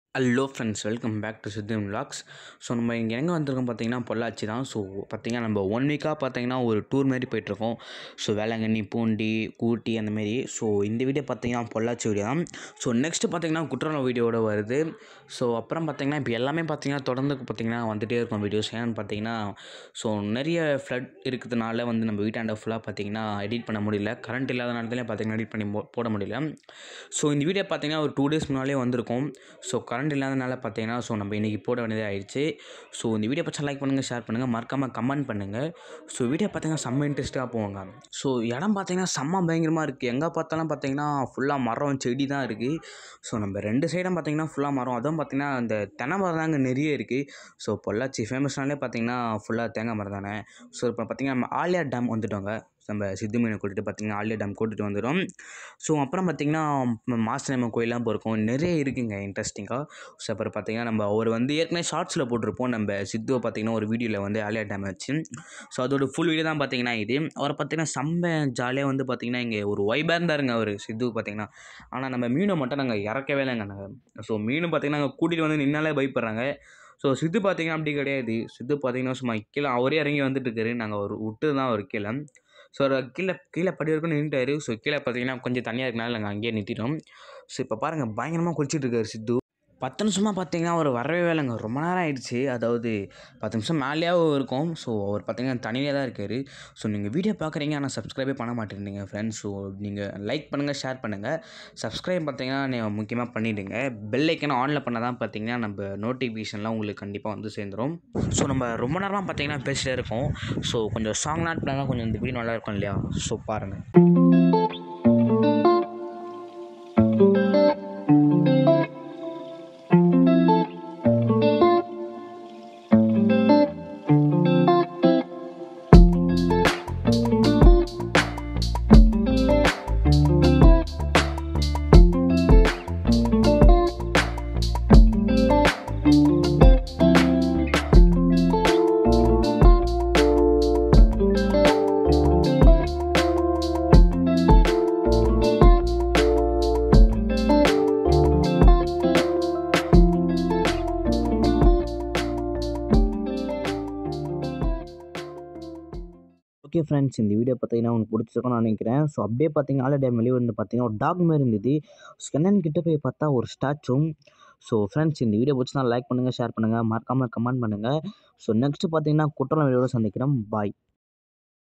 hello friends welcome back to சித்திம் vlogs so நம்ம இங்கே எங்கே வந்திருக்கோம் பார்த்தீங்கன்னா பொள்ளாச்சி தான் ஸோ பார்த்தீங்கன்னா நம்ம ஒன் வீக்காக பார்த்தீங்கன்னா ஒரு டூர் மாரி போயிட்டுருக்கோம் ஸோ வேளாங்கண்ணி பூண்டி ஊட்டி அந்த மாரி ஸோ இந்த வீடியோ பார்த்தீங்கன்னா பொள்ளாச்சி வீடியோ தான் ஸோ நெக்ஸ்ட்டு பார்த்தீங்கன்னா குற்றாலம் வீடியோட வருது ஸோ அப்புறம் பார்த்தீங்கன்னா இப்போ எல்லாமே பார்த்தீங்கன்னா தொடர்ந்து பார்த்தீங்கன்னா வந்துகிட்டே இருக்கும் வீடியோஸ் ஏன்னு பார்த்தீங்கன்னா ஸோ நிறைய ஃப்ளட் இருக்கிறதுனால வந்து நம்ம வீட்டாண்ட ஃபுல்லாக பார்த்தீங்கன்னா எடிட் பண்ண முடியல கரண்ட் இல்லாத நேரத்துலேயே பார்த்தீங்கன்னா எடிட் பண்ணி போ- போட முடியல ஸோ இந்த வீடியோ பார்த்தீங்கன்னா ஒரு டூ டேஸ் முன்னாலே வந்திருக்கும் ஸோ கரண்ட் இல்லாதனால பார்த்தீங்கன்னா ஸோ நம்ம இன்றைக்கி போட வேண்டியதாக ஆயிடுச்சு ஸோ இந்த வீடியோ பற்றி லைக் பண்ணுங்கள் ஷேர் பண்ணுங்கள் மறக்காமல் கமெண்ட் பண்ணுங்கள் ஸோ வீடியோ பார்த்தீங்கன்னா செம்ம இன்ட்ரெஸ்ட்டாக போவாங்க ஸோ இடம் பார்த்தீங்கன்னா செம்ம பயங்கரமாக இருக்குது எங்கே பார்த்தாலும் பார்த்தீங்கன்னா ஃபுல்லாக மரம் செடி தான் இருக்குது ஸோ நம்ம ரெண்டு சைடும் பார்த்தீங்கன்னா ஃபுல்லாக மரம் அதுவும் பார்த்தீங்கன்னா அந்த தென்னை மரம் தாங்க நிறைய இருக்குது ஸோ பொள்ளாச்சி ஃபேமஸ்னாலே பார்த்தீங்கன்னா ஃபுல்லாக தேங்காய் மரம் தானே ஸோ இப்போ பார்த்தீங்கன்னா நம்ம ஆலியா டேம் வந்துட்டோங்க நம்ம சித்து மீனை கூட்டிட்டு பார்த்தீங்கன்னா ஆலியா டேம் கூட்டிகிட்டு வந்துடும் ஸோ அப்புறம் பார்த்தீங்கன்னா மாசனம்ம கோயிலாம் போயிருக்கோம் நிறைய இருக்குங்க இன்ட்ரெஸ்டிங்காக ஸோ அப்புறம் பார்த்தீங்கன்னா நம்ம அவர் வந்து ஏற்கனவே ஷார்ட்ஸில் போட்டிருப்போம் நம்ம சித்துவை பார்த்தீங்கன்னா ஒரு வீடியோவில் வந்து ஆலியா டேம் வச்சு ஸோ அதோட ஃபுல் வீடியோ தான் பார்த்தீங்கன்னா இது அவர் பார்த்தீங்கன்னா செம்ம ஜாலியாக வந்து பார்த்தீங்கன்னா இங்கே ஒரு வைபாக இருந்தாருங்க அவர் சித்து பார்த்தீங்கன்னா ஆனால் நம்ம மீனை மட்டும் நாங்கள் இறக்கவே இல்லைங்க நாங்கள் ஸோ மீன் பார்த்தீங்கன்னா நாங்கள் கூட்டிகிட்டு வந்து நின்னாலே பயப்படுறாங்க ஸோ சித்து பார்த்தீங்கன்னா அப்படி கிடையாது சித்து பார்த்தீங்கன்னா சும்மா கீழே அவரே இறங்கி வந்துட்டு இருக்காரு நாங்கள் அவர் விட்டு தான் அவர் கீழே ஸோ அவர் கீழே கீழே படி வரைக்கும் நின்றுட்டாரு ஸோ கீழே பார்த்தீங்கன்னா கொஞ்சம் தனியாக இருக்கனால நாங்கள் அங்கேயே நிறுத்திட்டோம் ஸோ இப்போ பாருங்கள் பயங்கரமாக குளிச்சிட்டு இருக்காரு சித்து பத்து நிமிஷமாக பார்த்தீங்கன்னா அவர் வரவே இல்லைங்க ரொம்ப நேரம் ஆயிடுச்சு அதாவது பத்து நிமிஷம் மேலேயாவும் இருக்கும் ஸோ அவர் பார்த்தீங்கன்னா தனியாக தான் இருக்கார் ஸோ நீங்கள் வீடியோ பார்க்குறீங்க ஆனால் சப்ஸ்கிரைபே பண்ண மாட்டேங்கிறீங்க ஃப்ரெண்ட்ஸ் ஸோ நீங்கள் லைக் பண்ணுங்கள் ஷேர் பண்ணுங்கள் சப்ஸ்கிரைப் பார்த்தீங்கன்னா நீங்கள் முக்கியமாக பண்ணிவிடுங்க பெல் ஐக்கனை ஆனில் பண்ணால் தான் பார்த்தீங்கன்னா நம்ம நோட்டிஃபிகேஷன்லாம் உங்களுக்கு கண்டிப்பாக வந்து சேர்ந்துடும் ஸோ நம்ம ரொம்ப நேரமாக பார்த்தீங்கன்னா பேசிட்டே இருக்கோம் ஸோ கொஞ்சம் சாங் நாட் பண்ணால் கொஞ்சம் இந்த வீடியோ நல்லா இருக்கும் இல்லையா ஸோ பாருங்கள் ஓகே ஃப்ரெண்ட்ஸ் இந்த வீடியோ பார்த்தீங்கன்னா உங்களுக்கு பிடிச்சிருக்கும்னு நான் நினைக்கிறேன் ஸோ அப்படியே பார்த்தீங்கன்னா ஆலா டேம் வெளியே வந்து பார்த்தீங்கன்னா ஒரு டாக் மாதிரி இருந்தது ஸோ என்னன்னு கிட்ட போய் பார்த்தா ஒரு ஸ்டாச்சும் ஸோ ஃப்ரெண்ட்ஸ் இந்த வீடியோ பிடிச்சினா லைக் பண்ணுங்கள் ஷேர் பண்ணுங்கள் மறக்காமல் கமெண்ட் பண்ணுங்கள் ஸோ நெக்ஸ்ட்டு பார்த்தீங்கன்னா குற்றம் வீடியோட சந்திக்கிறோம் பாய்